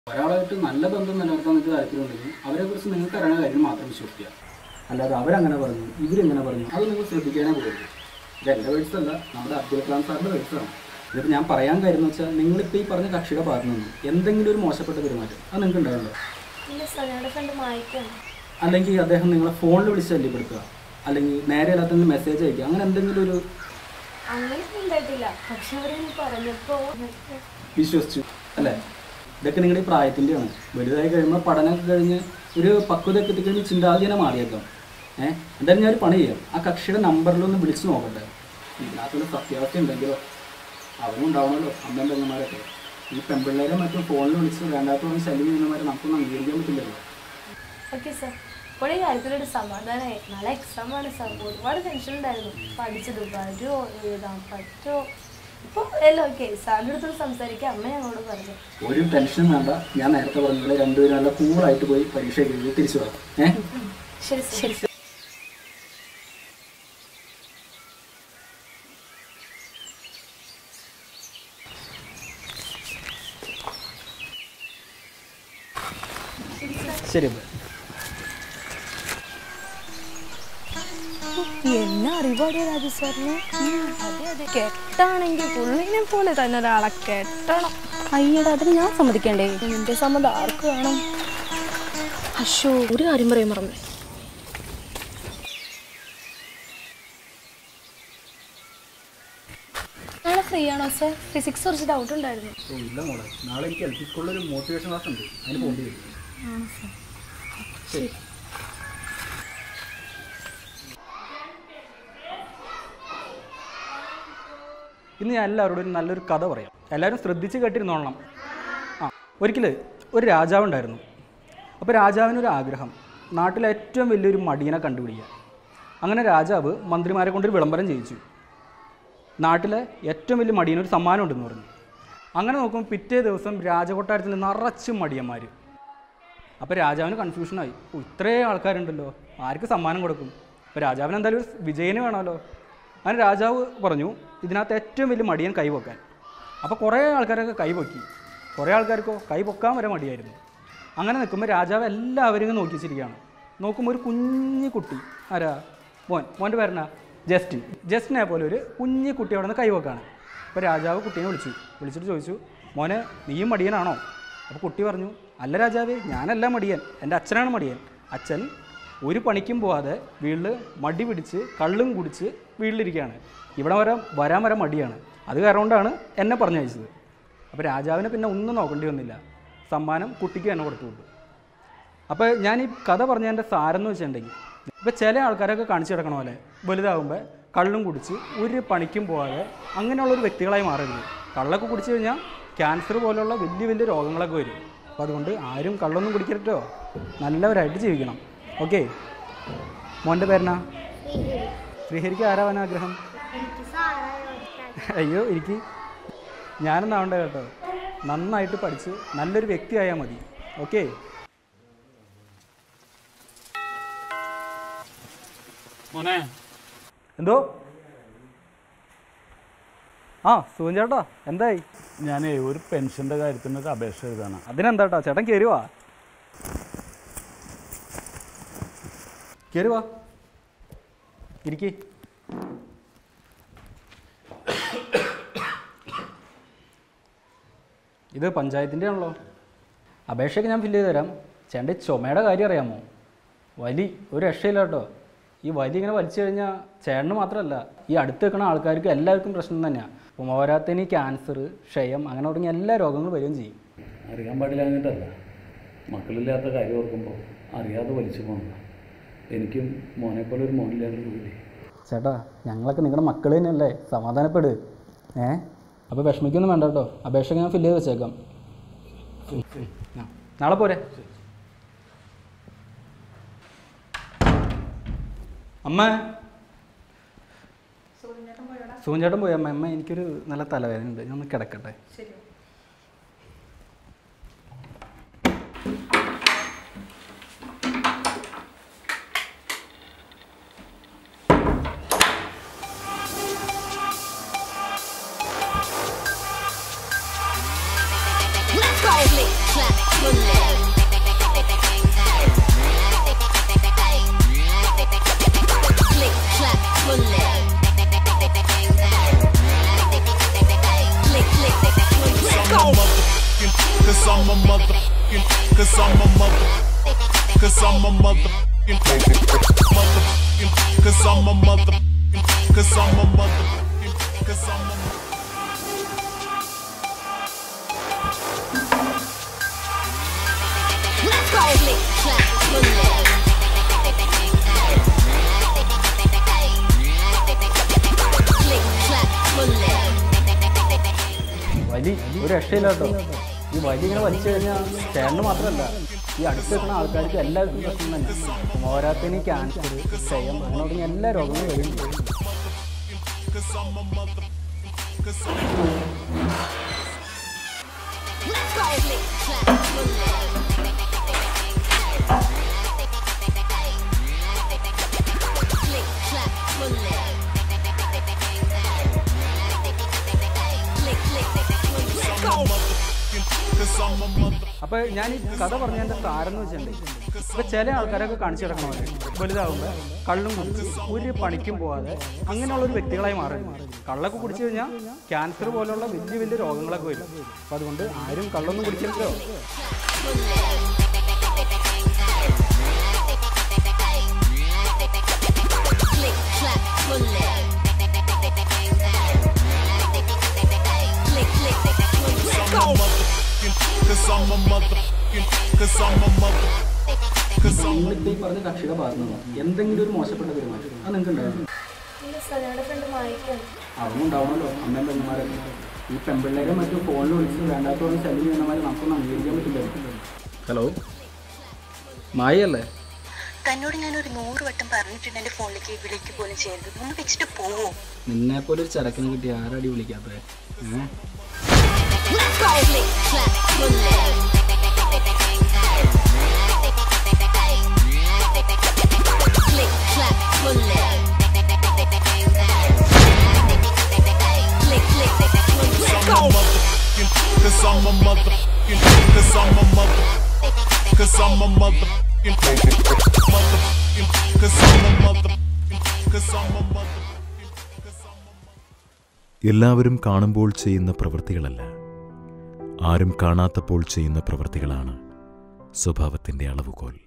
ഒരാളായിട്ട് നല്ല ബന്ധം നിലനിർത്താൻ നിങ്ങൾക്ക് താല്പര്യമുണ്ടെങ്കിൽ അവരെ കുറിച്ച് നിങ്ങൾക്ക് അറിയുന്ന കാര്യം മാത്രം വിശ്വസിക്കുക അല്ലാതെ അവരങ്ങനെ പറഞ്ഞു ഇവരെങ്ങനെ പറഞ്ഞു അത് നിങ്ങൾ ശ്രദ്ധിക്കാനേ പോകരുത് ഇത് എൻ്റെ വേഴ്സ് അല്ല നമ്മുടെ അബ്ദുൽ കലാം സാറിൻ്റെ വേഴ്സാണ് ഇതിപ്പോൾ ഞാൻ പറയാൻ കാര്യം എന്ന് വെച്ചാൽ നിങ്ങളിപ്പോൾ ഈ പറഞ്ഞ കക്ഷിയുടെ ഭാഗത്തു നിന്ന് എന്തെങ്കിലും ഒരു മോശപ്പെട്ട പെരുമാറ്റം അത് നിങ്ങൾക്ക് ഉണ്ടാവുമല്ലോ ഇല്ല സാർ ഞങ്ങളുടെ ഫ്രണ്ട് മായിക്കാണ് അല്ലെങ്കിൽ അദ്ദേഹം നിങ്ങളെ ഫോണിൽ വിളിച്ച് ശല്യപ്പെടുത്തുക അല്ലെങ്കിൽ നേരെ അല്ലാത്ത മെസ്സേജ് അയക്കുക അങ്ങനെ എന്തെങ്കിലും ഒരു അങ്ങനെ ഉണ്ടായിട്ടില്ല പക്ഷെ അവരെന്നെ പറഞ്ഞപ്പോ വിശ്വസിച്ചു അല്ലേ ഇതൊക്കെ നിങ്ങളുടെ ഈ പ്രായത്തിൻ്റെയാണ് വലുതായി കഴിയുമ്പോൾ പഠനമൊക്കെ കഴിഞ്ഞ് ഒരു പക്വതയൊക്കെ എത്തിക്കഴിഞ്ഞ് ചിന്താഗതിനെ മാറിയേക്കാം ഏഹ് എന്തായാലും ഞാനൊരു പണി ചെയ്യാം ആ കക്ഷിയുടെ നമ്പറിലൊന്ന് വിളിച്ച് നോക്കട്ടെ ഇതിനകത്തൊരു സത്യാവസ്ഥ ഉണ്ടെങ്കിലോ അവനും ഉണ്ടാവണമല്ലോ അമ്മയും പെങ്ങന്മാരൊക്കെ ഈ പെൺപിള്ളേരെ മറ്റും ഫോണിൽ വിളിച്ച് വേണ്ടാത്ത പറഞ്ഞ് ശല്യം ചെയ്യുന്നവരെ നമുക്കൊന്നും അംഗീകരിക്കാൻ പറ്റില്ലല്ലോ ഓക്കെ സാർ ഇപ്പോൾ ഈ കാര്യത്തിലൊരു സമാധാനമായി നാളെ എക്സാം ആണ് സാർ ഒരുപാട് ടെൻഷൻ ഉണ്ടായിരുന്നു പഠിച്ചത് വരുമോ എഴുതാൻ പറ്റുമോ ഇപ്പോൾ എല്ലാം ഓക്കെ സാറിൻ്റെ അടുത്ത് സംസാരിക്കാൻ അമ്മ ഞങ്ങളോട് പറഞ്ഞു ഒരു ടെൻഷനും വേണ്ട ഞാൻ നേരത്തെ പറഞ്ഞത് രണ്ടുപേരും നല്ല കൂളായിട്ട് പോയി പരീക്ഷ എഴുതി തിരിച്ചു വരാം ഏഹ് ശരി ശരി ശരി ബൈ. എന്നാ അറിവാടിയ രാജു സാറിന് അതെ അതെ കെട്ടാണെങ്കിൽ പുള്ളിനെ പോലെ തന്നെ ഒരാളെ കെട്ടണം അയ്യടാ അതിന് ഞാൻ സമ്മതിക്കണ്ടേ നിന്റെ സമ്മതം ആർക്ക് വേണം അശോ ഒരു കാര്യം പറയാൻ മറന്നു നാളെ ഫ്രീ ആണോ സാർ ഫിസിക്സ് കുറച്ച് ഡൗട്ട് ഉണ്ടായിരുന്നു ഓ ഇല്ല മോളെ നാളെ എനിക്ക് എൽ പി സ്കൂളിൽ ഒരു മോട്ടിവേഷൻ ക്ലാസ് ഉണ്ട് അതിന് പോകേണ്ടി വരും ശരി ഇന്ന് ഞാൻ എല്ലാവരോടും ഒരു നല്ലൊരു കഥ പറയാം എല്ലാവരും ശ്രദ്ധിച്ച് കേട്ടിരുന്നോളണം ആ ഒരിക്കൽ ഒരു രാജാവുണ്ടായിരുന്നു അപ്പോൾ രാജാവിനൊരു ആഗ്രഹം നാട്ടിലെ ഏറ്റവും വലിയൊരു മടിയനെ കണ്ടുപിടിക്കുക അങ്ങനെ രാജാവ് മന്ത്രിമാരെ കൊണ്ടൊരു വിളംബരം ചെയ്യിച്ചു നാട്ടിലെ ഏറ്റവും വലിയ മടിയന് ഒരു സമ്മാനം ഉണ്ടെന്ന് പറഞ്ഞു അങ്ങനെ നോക്കുമ്പോൾ പിറ്റേ ദിവസം രാജകൊട്ടാരത്തിൽ നിറച്ച് മടിയന്മാർ അപ്പോൾ രാജാവിന് കൺഫ്യൂഷനായി ഓ ഇത്രയും ആൾക്കാരുണ്ടല്ലോ ആർക്ക് സമ്മാനം കൊടുക്കും അപ്പോൾ രാജാവിന് എന്തായാലും ഒരു വിജയന് വേണമല്ലോ അങ്ങനെ രാജാവ് പറഞ്ഞു ഇതിനകത്ത് ഏറ്റവും വലിയ മടിയൻ കൈവക്കാൻ അപ്പോൾ കുറേ ആൾക്കാരൊക്കെ കൈപൊക്കി കുറേ ആൾക്കാർക്കോ കൈ പൊക്കാൻ വരെ മടിയായിരുന്നു അങ്ങനെ നിൽക്കുമ്പോൾ രാജാവ് എല്ലാവരും ഇങ്ങ് നോക്കി വെച്ചിരിക്കുകയാണ് നോക്കുമ്പോൾ ഒരു കുഞ്ഞു കുട്ടി ആരാ മോൻ മോൻ്റെ പേരെന്നാ ജസ്റ്റിൻ ജസ്റ്റിനെ പോലെ ഒരു കുഞ്ഞു കുട്ടി അവിടെ നിന്ന് കൈവക്കാണ് അപ്പോൾ രാജാവ് കുട്ടീനെ വിളിച്ചു വിളിച്ചിട്ട് ചോദിച്ചു മോനെ നീയും മടിയനാണോ അപ്പോൾ കുട്ടി പറഞ്ഞു അല്ല രാജാവേ ഞാനല്ല മടിയൻ എൻ്റെ അച്ഛനാണ് മടിയൻ അച്ഛൻ ഒരു പണിക്കും പോവാതെ വീട്ടിൽ മടി പിടിച്ച് കള്ളും കുടിച്ച് വീട്ടിലിരിക്കുകയാണ് ഇവിടെ വരെ വരാൻ വരെ മടിയാണ് അത് കാരണം കൊണ്ടാണ് എന്നെ പറഞ്ഞയച്ചത് അപ്പോൾ രാജാവിനെ പിന്നെ ഒന്നും നോക്കേണ്ടി വന്നില്ല സമ്മാനം കുട്ടിക്ക് തന്നെ കൊടുത്തു വിട്ടു അപ്പോൾ ഞാൻ ഈ കഥ പറഞ്ഞതിൻ്റെ സാരെന്ന് വെച്ചിട്ടുണ്ടെങ്കിൽ ഇപ്പോൾ ചില ആൾക്കാരൊക്കെ കാണിച്ചു കിടക്കണ പോലെ വലുതാകുമ്പോൾ കള്ളും കുടിച്ച് ഒരു പണിക്കും പോകാതെ അങ്ങനെയുള്ളൊരു വ്യക്തികളായി മാറരുത് കള്ളൊക്കെ കുടിച്ചു കഴിഞ്ഞാൽ ക്യാൻസർ പോലുള്ള വലിയ വലിയ രോഗങ്ങളൊക്കെ വരും അപ്പോൾ അതുകൊണ്ട് ആരും കള്ളൊന്നും കുടിക്കരുതോ നല്ലവരായിട്ട് ജീവിക്കണം ഓക്കെ മോൻ്റെ പേരെന്നാ ശ്രീഹരിക്ക് ആരാവാൻ ആഗ്രഹം അയ്യോ എനിക്ക് ഞാനൊന്നാവണ്ട കേട്ടോ നന്നായിട്ട് പഠിച്ച് നല്ലൊരു വ്യക്തിയായാൽ മതി ഓക്കെ മോനെ എന്തോ ആ സുഖം ചേട്ടാ എന്തായി ഞാനേ ഒരു പെൻഷൻ്റെ കാര്യത്തിനൊരു അപേക്ഷ എഴുതാനാണ് അതിനെന്താട്ടാ ചേട്ടൻ കയറി വാ കയറി വാ ഇരിക്കി ഇത് പഞ്ചായത്തിൻ്റെ ആണല്ലോ അപേക്ഷയൊക്കെ ഞാൻ ഫില്ല് ചെയ്ത് തരാം ചേട്ടൻ്റെ ചുമയുടെ കാര്യം അറിയാമോ വലി ഒരു രക്ഷയില്ല കേട്ടോ ഈ വലി ഇങ്ങനെ വലിച്ചു കഴിഞ്ഞാൽ ചേട്ടന് മാത്രമല്ല ഈ അടുത്ത് നിൽക്കുന്ന ആൾക്കാർക്ക് എല്ലാവർക്കും പ്രശ്നം തന്നെയാണ് അപ്പോൾ പോരാത്തതിന് ക്യാൻസർ ക്ഷയം അങ്ങനെ തുടങ്ങിയ എല്ലാ രോഗങ്ങളും വരികയും ചെയ്യും അറിയാൻ പാടില്ലാഞ്ഞിട്ടല്ല മക്കളില്ലാത്ത കാര്യം ഓർക്കുമ്പോൾ അറിയാതെ വലിച്ചു പോകുന്നതാണ് എനിക്കും മോനെപ്പോലെ ഒരു മോനില്ലാണ്ട് പോയില്ലേ ചേട്ടാ ഞങ്ങളൊക്കെ നിങ്ങളുടെ മക്കൾ തന്നെയല്ലേ സമാധാനപ്പെട് ഏ അപ്പോൾ വിഷമിക്കൊന്നും വേണ്ട കേട്ടോ അപേക്ഷ ഞാൻ ഫില്ല് ചെയ്ത് വെച്ചേക്കാം ആ, നാളെ പോരെ അമ്മ സൂചേട്ടൻ പോയി അമ്മ അമ്മ എനിക്കൊരു നല്ല തലവേദന ഉണ്ട് ഞാൻ ഒന്ന് കിടക്കട്ടെ Let's go, lick, clap. I'm a motherfucking, cause I'm a mother, cause I'm a motherfucking, motherfucking, cause I'm a mother, cause I'm a motherfucking, cause I'm a വലി ഒരു രക്ഷയില്ല കേട്ടോ ഈ വലി ഇങ്ങനെ വലിച്ചു കഴിഞ്ഞാൽ ചേട്ടന് മാത്രമല്ല ഈ അടുത്ത് നിൽക്കുന്ന ആൾക്കാർക്ക് എല്ലാവർക്കും പ്രശ്നം തന്നെ പോരാത്തതിന് ക്യാൻസർ ക്ഷയം അങ്ങനെ തുടങ്ങിയ എല്ലാ രോഗങ്ങളും വരും അപ്പൊ ഞാൻ ഈ കഥ പറഞ്ഞതിന്റെ താരം എന്ന് വെച്ചിട്ടുണ്ടെങ്കിൽ ഇപ്പൊ ചില ആൾക്കാരൊക്കെ കാണിച്ചു കിടക്കണവരെ വലുതാകുമ്പോൾ കള്ളും കുടിച്ച് ഒരു പണിക്കും പോവാതെ അങ്ങനെയുള്ള ഒരു വ്യക്തികളായി മാറും കള്ളൊക്കെ കുടിച്ചു കഴിഞ്ഞാൽ ക്യാൻസർ പോലുള്ള വലിയ വലിയ രോഗങ്ങളൊക്കെ വരും അപ്പൊ അതുകൊണ്ട് ആരും കള്ളൊന്നും കുടിക്കരുതോ cause I'm a motherfucking, cause I'm a mother, cause I'm നിങ്ങളിപ്പോ ഈ പറഞ്ഞ കക്ഷിയുടെ ഭാഗത്ത് നിന്ന് എന്തെങ്കിലും ഒരു മോശപ്പെട്ട പെരുമാറ്റം അത് നിങ്ങൾക്ക് ഉണ്ടായിരുന്നു ഇല്ല സാർ ഞങ്ങളുടെ ഫ്രണ്ട് മായിക്കാണ് അതൊന്നും ഉണ്ടാവണമല്ലോ അമ്മയും പെണ്ണുമാരൊക്കെ ഈ പെൺപിള്ളേരെ മറ്റും ഫോണിൽ വിളിച്ച് വേണ്ടാത്ത പറഞ്ഞ് ശല്യം ചെയ്യുന്നമാരെ നമുക്കൊന്നും അംഗീകരിക്കാൻ പറ്റില്ല ഹലോ മായല്ലേ തന്നോട് ഞാൻ ഒരു നൂറ് വട്ടം പറഞ്ഞിട്ടുണ്ട് എന്റെ ഫോണിലേക്ക് വിളിക്ക് പോലും ചെയ്യരുത് ഒന്ന് വെച്ചിട്ട് പോവോ നിന്നെ പോലെ ഒരു ചരക്കിന് കിട്ടി ആരടി വിളിക്കാത്തത് ഏഹ് motherfucking, cause I'm a motherfucking, cause I'm a mother, cause I'm a motherfucking, motherfucking, cause I'm a mother, cause I'm a mother. എല്ലാവരും കാണുമ്പോൾ ചെയ്യുന്ന പ്രവൃത്തികളല്ല ആരും കാണാത്തപ്പോൾ ചെയ്യുന്ന പ്രവൃത്തികളാണ് സ്വഭാവത്തിൻ്റെ അളവുകോൽ